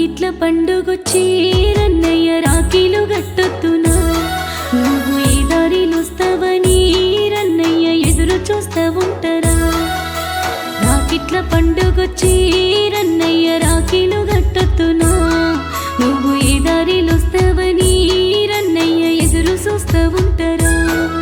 రాకిట్ల పండుగొచ్చి రన్నయ్య రాఖీలు గట్టొత్తునా నువ్వు ఈ దారిలొస్తావని రన్నయ్య ఎదురు చూస్తా ఉంటారా రాకిట్ల పండుగొచ్చి రన్నయ్య రాఖీలు గట్టొత్తునా నువ్వు ఈ దారిలొస్తావని రన్నయ్య ఎదురు చూస్తా ఉంటారా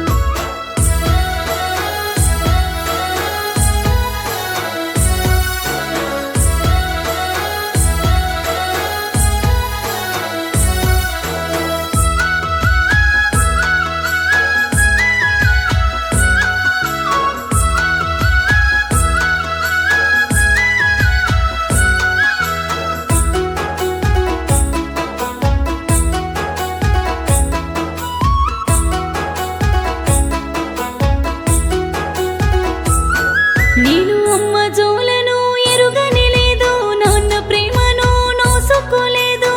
నేను అమ్మ జోలను ఎరుగని లేదు నాన్న ప్రేమను నోసుకోలేదు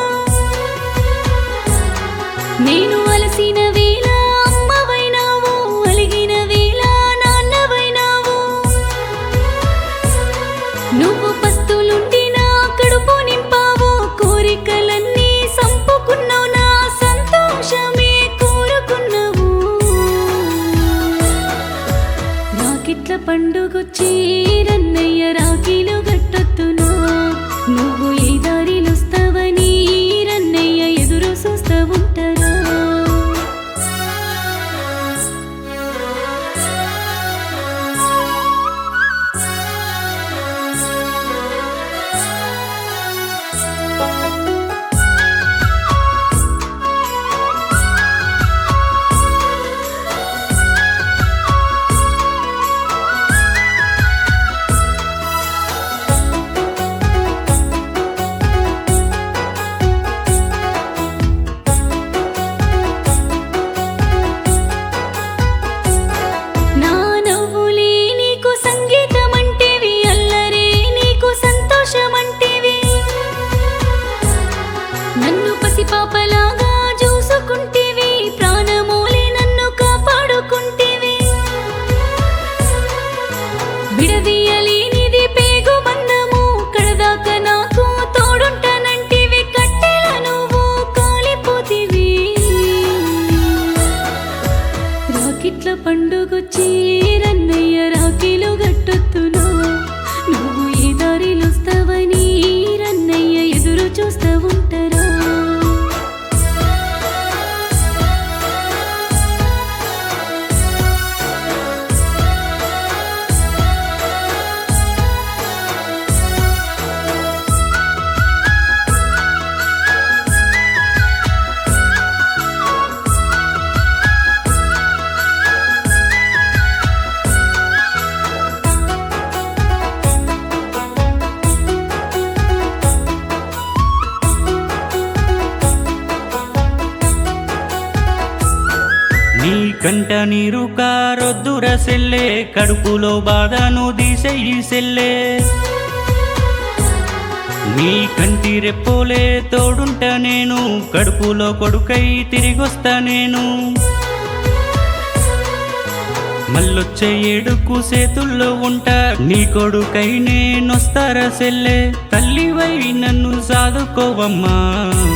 నేను అలసిన వేళ అమ్మవైనావు అలిగిన వేళ నాన్నవైనావు నువ్వు పస్తులుండి నా కడుపు నింపావు కోరికలన్నీ సంపుకున్నావు నా సంతోషమే కోరుకున్నావు రాకిట్ల పండుగొచ్చి రన్నయ్య రాఖీలు గట్టొత్తునా నువ్వు ఏ దారిలొస్తావని రన్నయ్య ఎదురు చూస్తా ఉంటారా నా నవ్వులే నీకు సంగీతం అంటేవి అల్లరే నీకు సంతోషం అంటేవి నన్ను పసిపాపలాగా చూసుకుంటేవి ప్రాణమూలే నన్ను కాపాడుకుంటేవి విడదీయలేనిది పేగు బంధము కడదాకా నాకు తోడుంటానంటివి కట్టెల నువ్వు కాలిపోతివి రాకిట్ల పండుగొచ్చి రన్నయ్య రాఖీలు గట్టొత్తునా నువ్వు ఈ దారిలొస్తావని రన్నయ్య ఎదురు చూస్తా ఉంటారా నీ కంట నీరు కారొద్దుర సెల్లే కడుపులో బాధను తీసేయి సెల్లే నీ కంటి రెప్పోలే తోడుంటా నేను కడుపులో కొడుకై తిరిగొస్తా నేను మళ్ళొచ్చే ఏడుకు సేతుల్లో ఉంటా నీ కొడుకై నేనొస్తారా సెల్లే తల్లివై నన్ను సాదుకోవమ్మా